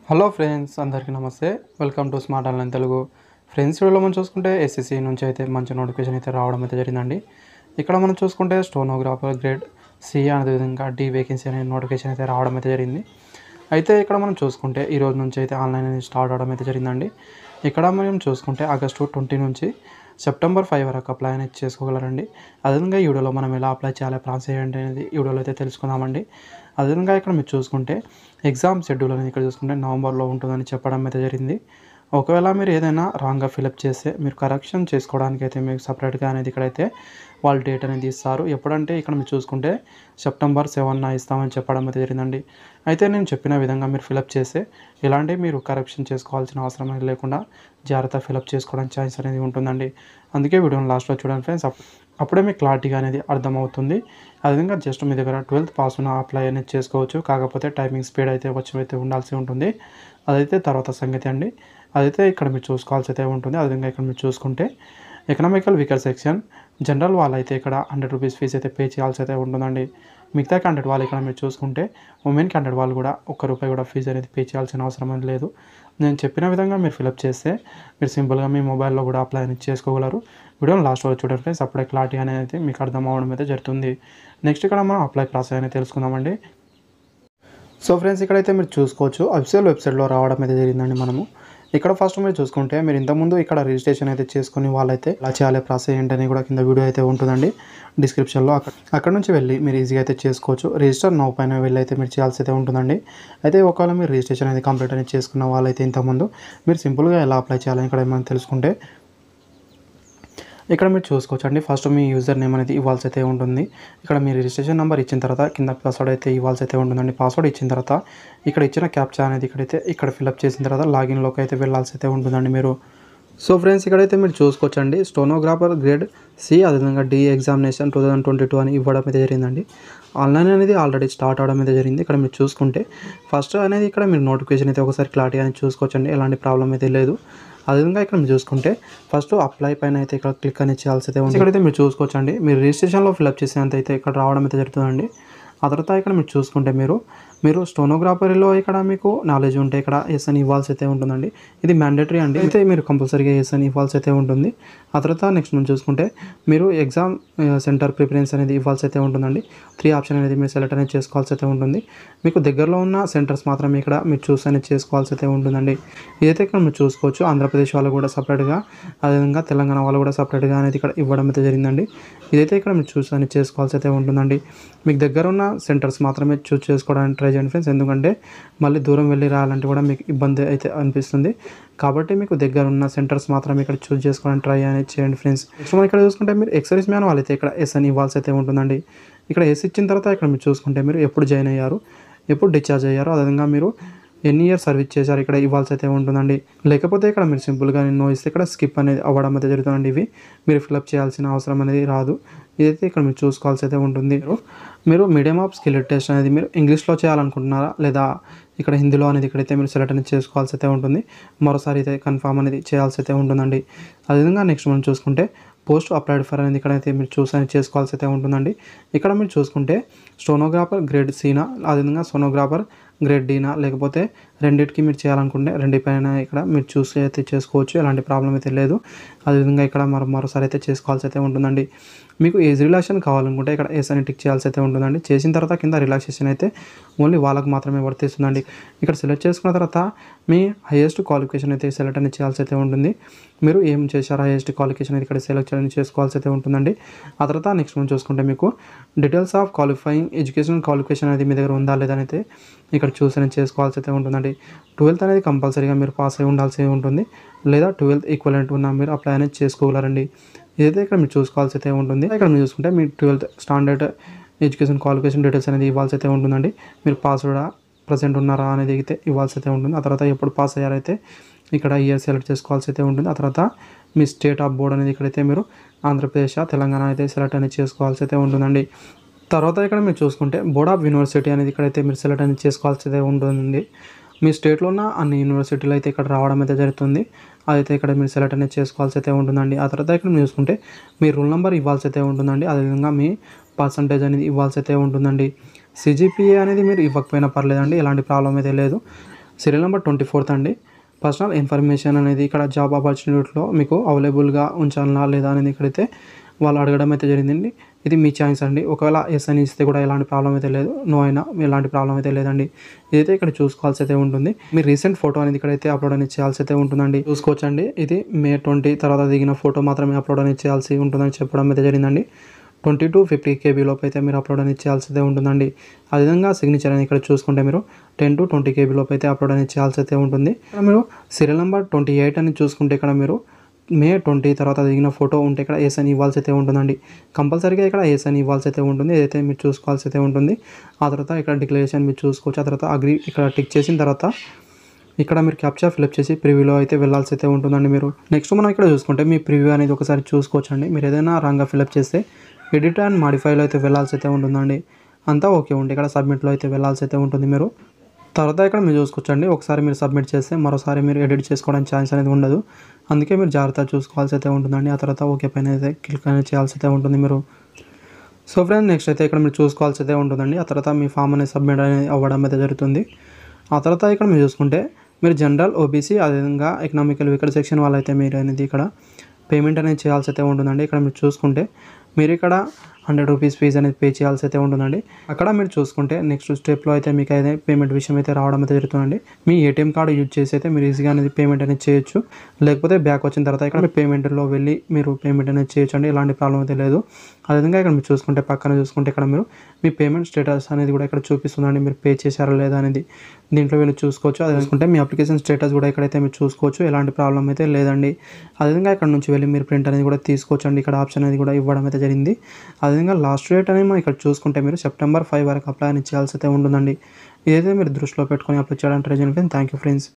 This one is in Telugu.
హలో ఫ్రెండ్స్ అందరికీ నమస్తే welcome to smart online Telugu friends వీడియోలో మనం చూసుకుంటే ఎస్ఎస్సి నుంచి అయితే మంచి నోటిఫికేషన్ అయితే రావడం అయితే జరిగిందండి ఇక్కడ మనం చూసుకుంటే స్టోనోగ్రాఫర్ గ్రేడ్ సి అదేవిధంగా డి వేకెన్సీ అనే నోటిఫికేషన్ అయితే రావడం అయితే జరిగింది అయితే ఇక్కడ మనం చూసుకుంటే ఈ రోజు నుంచి అయితే ఆన్లైన్ అనేది స్టార్ట్ అవడం అయితే జరిగిందండి ఇక్కడ మనం చూసుకుంటే ఆగస్టు ట్వంటీ నుంచి సెప్టెంబర్ ఫైవ్ వరకు అప్లై అనేది చేసుకోగలరండి అదేవిధంగా ఈ వీడియోలో మనం ఎలా అప్లై చేయాలి ప్రాసెస్ ఏంటి అనేది ఈ వీడియోలో అయితే తెలుసుకుందామండి అదేవిధంగా ఇక్కడ మీరు చూసుకుంటే ఎగ్జామ్ షెడ్యూల్ అనేది ఇక్కడ చూసుకుంటే నవంబర్లో ఉంటుందని చెప్పడం అయితే జరిగింది ఒకవేళ మీరు ఏదైనా రాంగ్గా ఫిలప్ చేస్తే మీరు కరెక్షన్ చేసుకోవడానికి అయితే మీకు సపరేట్గా అనేది ఇక్కడైతే వాళ్ళు డేట్ అనేది ఇస్తారు ఎప్పుడంటే ఇక్కడ మీరు చూసుకుంటే సెప్టెంబర్ సెవెన్ ఇస్తామని చెప్పడం అయితే జరిగిందండి అయితే నేను చెప్పిన విధంగా మీరు ఫిలప్ చేస్తే ఎలాంటి మీరు కరెక్షన్ చేసుకోవాల్సిన అవసరం అనేది లేకుండా జాగ్రత్త ఫిలప్ చేసుకోవడానికి ఛాన్స్ అనేది ఉంటుందండి అందుకే వీడియోని లాస్ట్లో చూడండి ఫ్రెండ్స్ అప్- అప్పుడే మీకు క్లారిటీగా అనేది అర్థమవుతుంది అదేవిధంగా జస్ట్ మీ దగ్గర ట్వెల్త్ పాస్ ఉన్న అప్లై అనేది చేసుకోవచ్చు కాకపోతే టైమింగ్ స్పీడ్ అయితే వచ్చి అయితే ఉండాల్సి ఉంటుంది అదైతే తర్వాత సంగతి అండి అదైతే ఇక్కడ మీరు చూసుకోవాల్సి అయితే ఉంటుంది అదేవిధంగా ఇక్కడ మీరు చూసుకుంటే ఎకనామికల్ వీకర్ సెక్షన్ జనరల్ వాళ్ళు అయితే ఇక్కడ హండ్రెడ్ రూపీస్ ఫీజు అయితే పే చేయాల్సి అయితే ఉంటుందండి మిగతా క్యాండిడేట్ వాళ్ళు ఇక్కడ మీరు చూసుకుంటే ఉమెన్ క్యాండిడేట్ వాళ్ళు కూడా ఒక్క రూపాయి కూడా ఫీజు అనేది పే చేయాల్సిన అవసరం అనేది లేదు నేను చెప్పిన విధంగా మీరు ఫిలప్ చేస్తే మీరు సింపుల్గా మీ మొబైల్లో కూడా అప్లై అనేది చేసుకోగలరు వీడియోని లాస్ట్ వరకు చూడండి ఫ్రెండ్స్ అప్పుడే క్లారిటీ అనేది మీకు అర్థం అవ్వడం అయితే జరుగుతుంది నెక్స్ట్ ఇక్కడ మనం అప్లై ప్రాసెస్ అనేది తెలుసుకుందామండి సో ఫ్రెండ్స్ ఇక్కడైతే మీరు చూసుకోవచ్చు అఫిషియల్ వెబ్సైట్లో రావడం అయితే జరిగిందండి మనము ఇక్కడ ఫస్ట్ మీరు చూసుకుంటే మీరు ఇంతకుముందు ఇక్కడ రిజిస్ట్రేషన్ అయితే చేసుకుని వాళ్ళైతే ఎలా చేయాలి ప్రాసెస్ ఏంటని కూడా కింద వీడియో అయితే ఉంటుందండి డిస్క్రిప్షన్లో అక్కడ అక్కడ నుంచి వెళ్ళి మీరు ఈజీగా అయితే చేసుకోవచ్చు రిజిస్టర్ నౌ పైన వెళ్ళి అయితే మీరు చేయాల్సి అయితే ఉంటుందండి అయితే ఒకవేళ మీరు రిజిస్ట్రేషన్ అయితే కంప్లీట్ అనేది చేసుకున్న వాళ్ళైతే ఇంతకుముందు మీరు సింపుల్గా ఎలా అప్లై చేయాలని ఇక్కడ మనం తెలుసుకుంటే ఇక్కడ మీరు చూసుకోవచ్చు అండి ఫస్ట్ మీ యూజర్ నేమ్ అనేది ఇవ్వాల్సి అయితే ఉంటుంది ఇక్కడ మీ రిజిస్ట్రేషన్ నెంబర్ ఇచ్చిన తర్వాత కింద పాస్వర్డ్ అయితే ఇవ్వాల్సి అయితే ఉంటుందండి పాస్వర్డ్ ఇచ్చిన తర్వాత ఇక్కడ ఇచ్చిన క్యాప్చా అనేది ఇక్కడైతే ఇక్కడ ఫిల్అప్ చేసిన తర్వాత లాగిన్లోకి అయితే వెళ్ళాల్సి అయితే ఉంటుందండి మీరు సో ఫ్రెండ్స్ ఇక్కడైతే మీరు చూసుకోవచ్చండి స్టోనోగ్రాఫర్ గ్రేడ్ సి అదేవిధంగా D examination two thousand twenty two అని ఇవ్వడం అయితే జరిగిందండి ఆన్లైన్ అనేది ఆల్రెడీ స్టార్ట్ అవడం అయితే జరిగింది ఇక్కడ మీరు చూసుకుంటే ఫస్ట్ అనేది ఇక్కడ మీరు నోటిఫికేషన్ అయితే ఒకసారి క్లారిటీ అనేది చూసుకోవచ్చండి ఎలాంటి ప్రాబ్లం అయితే లేదు అదేవిధంగా ఇక్కడ మీరు చూసుకుంటే ఫస్ట్ అప్లై పైన అయితే ఇక్కడ క్లిక్ అనేది చేయాల్సి అయితే ఉంది ఇక్కడైతే మీరు చూసుకోవచ్చండి మీరు రిజిస్ట్రేషన్లో ఫిల్అప్ చేసేంత అయితే ఇక్కడ రావడం అయితే జరుగుతుందండి ఆ తర్వాత ఇక్కడ మీరు చూసుకుంటే మీరు మీరు స్టోనోగ్రాఫరీలో ఇక్కడ మీకు నాలెడ్జ్ ఉంటే ఇక్కడ ఎస్ అని ఇవ్వాల్సి అయితే ఉంటుందండి ఇది మ్యాండేటరీ అండి అయితే మీరు కంపల్సరీగా ఎస్ అని ఇవ్వాల్సి అయితే ఉంటుంది ఆ తర్వాత నెక్స్ట్ మనం చూసుకుంటే మీరు ఎగ్జామ్ సెంటర్ ప్రిఫరెన్స్ అనేది ఇవ్వాల్సి అయితే ఉంటుందండి త్రీ ఆప్షన్ అనేది మీరు సెలెక్ట్ అనేది చేసుకోవాల్సి అయితే ఉంటుంది మీకు దగ్గరలో ఉన్న సెంటర్స్ మాత్రమే ఇక్కడ మీరు చూస్ అనేది చేసుకోవాల్సి అయితే ఉంటుందండి ఇదైతే ఇక్కడ మీరు చూసుకోవచ్చు ఆంధ్రప్రదేశ్ వాళ్ళు కూడా సపరేట్గా అదేవిధంగా తెలంగాణ వాళ్ళు కూడా సపరేట్గా అనేది ఇక్కడ ఇవ్వడం అయితే జరిగిందండి ఇదైతే ఇక్కడ మీరు చూస్ అనేది చేసుకోవాల్సి అయితే ఉంటుందండి మీకు దగ్గర ఉన్న సెంటర్స్ మాత్రమే చూస్ చేసుకోవడానికి ట్రై చేయండి ఫ్రెండ్స్ ఎందుకంటే మళ్ళీ దూరం వెళ్ళి రావాలంటే కూడా మీకు ఇబ్బంది అయితే అనిపిస్తుంది కాబట్టి మీకు దగ్గర ఉన్న సెంటర్స్ మాత్రమే ఇక్కడ చూస్ చేసుకోవడానికి ట్రై అనేది చేయండి ఫ్రెండ్స్ నెక్స్ట్ మనం ఇక్కడ చూసుకుంటే మీరు ఎక్సర్వీస్ మ్యాన్ వాళ్ళైతే ఇక్కడ ఎస్ అని ఇవ్వాల్సి అయితే ఉంటుందండి ఇక్కడ ఎస్ ఇచ్చిన తర్వాత ఇక్కడ మీరు చూసుకుంటే మీరు ఎప్పుడు జాయిన్ అయ్యారు ఎప్పుడు డిశ్చార్జ్ అయ్యారు అదేవిధంగా మీరు ఎన్ని ఇయర్స్ సర్వీస్ చేశారు ఇక్కడ ఇవ్వాల్సి అయితే ఉంటుందండి లేకపోతే ఇక్కడ మీరు సింపుల్గా నో ఇస్తే ఇక్కడ స్కిప్ అనేది అవ్వడం అయితే జరుగుతుందండి ఇవి మీరు ఫిల్అప్ చేయాల్సిన అవసరం అనేది రాదు ఇదైతే ఇక్కడ మీరు చూసుకోవాల్సి అయితే ఉంటుంది మీరు మీడియం ఆఫ్ స్కిల్ టెస్ట్ అనేది మీరు ఇంగ్లీష్లో చేయాలనుకుంటున్నారా లేదా ఇక్కడ హిందీలో అనేది ఇక్కడైతే మీరు సెలెక్ట్ అనేది చేసుకోవాల్సి అయితే ఉంటుంది మరోసారి అయితే కన్ఫామ్ అనేది చేయాల్సి అయితే ఉంటుందండి అదేవిధంగా నెక్స్ట్ మనం చూసుకుంటే పోస్ట్ అప్లైడ్ ఫర్ అనేది ఇక్కడైతే మీరు చూస్ అనేది చేసుకోవాల్సి అయితే ఉంటుందండి ఇక్కడ మీరు చూసుకుంటే స్టోనోగ్రాఫర్ గ్రేడ్ సీనా అదేవిధంగా సోనోగ్రాఫర్ గ్రేడ్ డీనా లేకపోతే రెండింటికి మీరు చేయాలనుకుంటే రెండిపైన ఇక్కడ మీరు చూస్ అయితే చేసుకోవచ్చు ఎలాంటి ప్రాబ్లం అయితే లేదు అదేవిధంగా ఇక్కడ మరో మరోసారి అయితే చేసుకోవాల్సి అయితే ఉంటుందండి మీకు ఏజ్ రిలాక్సేషన్ కావాలనుకుంటే ఇక్కడ ఎస్ అని టిక్ చేయాల్సి అయితే ఉంటుందండి చేసిన తర్వాత కింద రిలాక్సేషన్ అయితే ఓన్లీ వాళ్ళకి మాత్రమే వర్తిస్తుందండి ఇక్కడ సెలెక్ట్ చేసుకున్న తర్వాత మీ హైయెస్ట్ క్వాలిఫికేషన్ అయితే సెలెక్ట్ అనేది చేయాల్సి అయితే ఉంటుంది మీరు ఏం చేశారు హైయెస్ట్ క్వాలిఫికేషన్ అయితే ఇక్కడ సెలెక్ట్ అనేది చేసుకోవాల్సి అయితే ఉంటుందండి ఆ తర్వాత నెక్స్ట్ మనం చూసుకుంటే మీకు details of qualifying education qualification అనేది మీ దగ్గర ఉందా లేదా అయితే ఇక్కడ చూస్ అనేది చేసుకోవాల్సి అయితే ఉంటుందండి ట్వెల్త్ అనేది కంపల్సరీగా మీరు పాస్ అయి ఉండాల్సి ఉంటుంది లేదా ట్వెల్త్ ఈక్వలెంట్ ఉన్న మీరు అప్లై అనేది చేసుకోగలరండి ఇదైతే ఇక్కడ మీరు చూసుకోవాల్సి అయితే ఉంటుంది ఇక్కడ మీరు చూసుకుంటే మీ twelfth standard education qualification details అనేది ఇవ్వాల్సి అయితే ఉంటుందండి మీరు పాస్ కూడా ప్రజెంట్ ఉన్నారా అనేది అయితే ఇవ్వాల్సి అయితే ఉంటుంది ఆ తర్వాత ఎప్పుడు పాస్ అయ్యారైతే ఇక్కడ ఇయర్ సెలెక్ట్ చేసుకోవాల్సి అయితే ఉంటుంది ఆ తర్వాత మీ స్టేట్ ఆఫ్ బోర్డ్ అనేది ఇక్కడైతే మీరు ఆంధ్రప్రదేశ్ తెలంగాణ అయితే సెలెక్ట్ అనేది చేసుకోవాల్సి అయితే ఉంటుందండి తర్వాత ఇక్కడ మీరు చూసుకుంటే బోర్డ్ ఆఫ్ యూనివర్సిటీ అనేది ఇక్కడైతే మీరు సెలెక్ట్ అనేది చేసుకోవాల్సి అయితే ఉంటుంది మీ స్టేట్లో ఉన్న అన్ని యూనివర్సిటీలు అయితే ఇక్కడ రావడం అయితే జరుగుతుంది అదైతే ఇక్కడ మీరు సెలెక్ట్ అనేది చేసుకోవాల్సి అయితే ఉంటుందండి ఆ తర్వాత ఇక్కడ మీరు చూసుకుంటే మీ రూల్ నెంబర్ ఇవ్వాల్సి అయితే ఉంటుందండి అదేవిధంగా మీ పర్సంటేజ్ అనేది ఇవ్వాల్సి అయితే ఉంటుందండి సిజిపిఏ అనేది మీరు ఇవ్వకపోయినా పర్లేదండి ఎలాంటి ప్రాబ్లం అయితే లేదు సీరియల్ నెంబర్ ట్వంటీ ఫోర్త్ అండి పర్సనల్ ఇన్ఫర్మేషన్ అనేది ఇక్కడ జాబ్ ఆపర్చునిటీలో మీకు అవైలబుల్గా ఉంచాలన్నా లేదా అనేది ఇక్కడైతే వాళ్ళు అడగడం అయితే జరిగిందండి ఇది మీ ఛాయిస్ అండి ఒకవేళ ఎస్ అని ఇస్తే కూడా ఎలాంటి ప్రాబ్లం అయితే లేదు నో అయినా ఎలాంటి ప్రాబ్లం అయితే లేదండి ఇదైతే ఇక్కడ చూసుకోవాల్సి అయితే ఉంటుంది మీ రీసెంట్ ఫోటో అనేది ఇక్కడైతే అప్లోడ్ అనేది చేయాల్సి అయితే ఉంటుందండి చూసుకోవచ్చండి ఇది మే ట్వంటీ తర్వాత దిగిన ఫోటో మాత్రమే అప్లోడ్ అనేది చేయాల్సి ఉంటుందని చెప్పడం అయితే జరిగిందండి ట్వంటీ టు ఫిఫ్టీ కేబీ లోపు అయితే మీరు అప్లోడ్ అనేది చేయాల్సి అయితే ఉంటుందండి అదేవిధంగా సిగ్నేచర్ అనేది ఇక్కడ చూసుకుంటే మీరు టెన్ టు ట్వంటీ కేబీ లోపు అయితే అప్లోడ్ అనేది చేయాల్సి అయితే ఉంటుంది ఇక్కడ మీరు సీరియల్ నెంబర్ ట్వంటీ ఎయిట్ అని చూసుకుంటే ఇక్కడ మీరు మే ట్వంటీ తర్వాత దిగిన ఫోటో ఉంటే ఇక్కడ ఏస్ అని ఇవ్వాల్సి అయితే ఉంటుందండి కంపల్సరీగా ఇక్కడ ఏస్ అని ఇవ్వాల్సి అయితే ఉంటుంది ఏదైతే మీరు చూసుకోవాల్సి అయితే ఉంటుంది ఆ తర్వాత ఇక్కడ డిక్లరేషన్ మీరు చూసుకోవచ్చు ఆ తర్వాత అగ్రి ఇక్కడ టిక్ చేసిన తర్వాత ఇక్కడ మీరు క్యాప్చా ఫిల్అప్ చేసి ప్రివ్యూలో అయితే వెళ్ళాల్సి అయితే ఉంటుందండి మీరు నెక్స్ట్ మనం ఇక్కడ చూసుకుంటే మీ ప్రివ్యూ అనేది ఒకసారి చూసుకోవచ్చండి మీరు ఏదైనా రాంగ్గా ఫిల్అప్ చేస్తే ఎడిట్ అండ్ మాడిఫైలో అయితే వెళ్ళాల్సి అయితే ఉంటుందండి అంతా ఓకే ఉండి ఇక్కడ సబ్మిట్లో అయితే వెళ్ళాల్సి అయితే ఉంటుంది మీరు తర్వాత ఇక్కడ మీరు చూసుకోవచ్చండి ఒకసారి మీరు సబ్మిట్ చేస్తే మరోసారి మీరు ఎడిట్ చేసుకోవడానికి ఛాన్స్ అనేది ఉండదు అందుకే మీరు జాగ్రత్తగా చూసుకోవాల్సి అయితే ఉంటుందండి ఆ తర్వాత ఓకే పైన అయితే క్లిక్ అనేది చేయాల్సి అయితే ఉంటుంది మీరు సో ఫ్రెండ్స్ నెక్స్ట్ అయితే ఇక్కడ మీరు చూసుకోవాల్సి అయితే ఉంటుందండి ఆ తర్వాత మీ ఫామ్ అనేది సబ్మిట్ అనేది అవ్వడం అయితే జరుగుతుంది ఆ తర్వాత ఇక్కడ మీరు చూసుకుంటే మీరు జనరల్ ఓబీసీ అదేవిధంగా ఎకనామికల్ వీకర్ సెక్షన్ వాళ్ళైతే మీరు అనేది ఇక్కడ పేమెంట్ అనేది చేయాల్సి అయితే ఉంటుందండి ఇక్కడ మీరు చూసుకుంటే మీరు ఇక్కడ హండ్రెడ్ రూపీస్ ఫీజ్ అనేది పే చేయాల్సి అయితే ఉంటుందండి అక్కడ మీరు చూసుకుంటే నెక్స్ట్ స్టెప్లో అయితే మీకు అయితే పేమెంట్ విషయం అయితే రావడం అయితే జరుగుతుందండి మీ ఏటీఎం కార్డు యూజ్ చేసి అయితే మీరు ఈజీగా అనేది పేమెంట్ అనేది చేయొచ్చు లేకపోతే బ్యాక్ వచ్చిన తర్వాత ఇక్కడ మీ పేమెంట్లో వెళ్ళి మీరు పేమెంట్ అనేది చేయొచ్చు అండి ఎలాంటి ప్రాబ్లం అయితే లేదు అదేవిధంగా ఇక్కడ మీరు చూసుకుంటే పక్కన చూసుకుంటే ఇక్కడ మీరు మీ పేమెంట్ స్టేటస్ అనేది కూడా ఇక్కడ చూపిస్తుందండి మీరు పే చేశారా లేదా అనేది దీంట్లో వెళ్ళి చూసుకోవచ్చు అదే చూసుకుంటే మీ అప్లికేషన్ స్టేటస్ కూడా ఇక్కడైతే మీరు చూసుకోవచ్చు ఎలాంటి ప్రాబ్లం అయితే లేదండి అదేవిధంగా ఇక్కడ నుంచి వెళ్ళి మీరు ప్రింట్ అనేది కూడా తీసుకోవచ్చు అండి ఇక్కడ ఆప్షన్ అనేది కూడా ఇవ్వడం అయితే జరిగింది అదేవిధంగా లాస్ట్ డేట్ అనేది మనం ఇక్కడ చూసుకుంటే మీరు సెప్టెంబర్ ఫైవ్ వరకు అప్లై అని చేయాల్సి అయితే ఉంటుందండి ఇదైతే మీరు దృష్టిలో పెట్టుకొని అప్లై చేయడానికి ట్రై చేయండి థ్యాంక్ యూ ఫ్రెండ్స్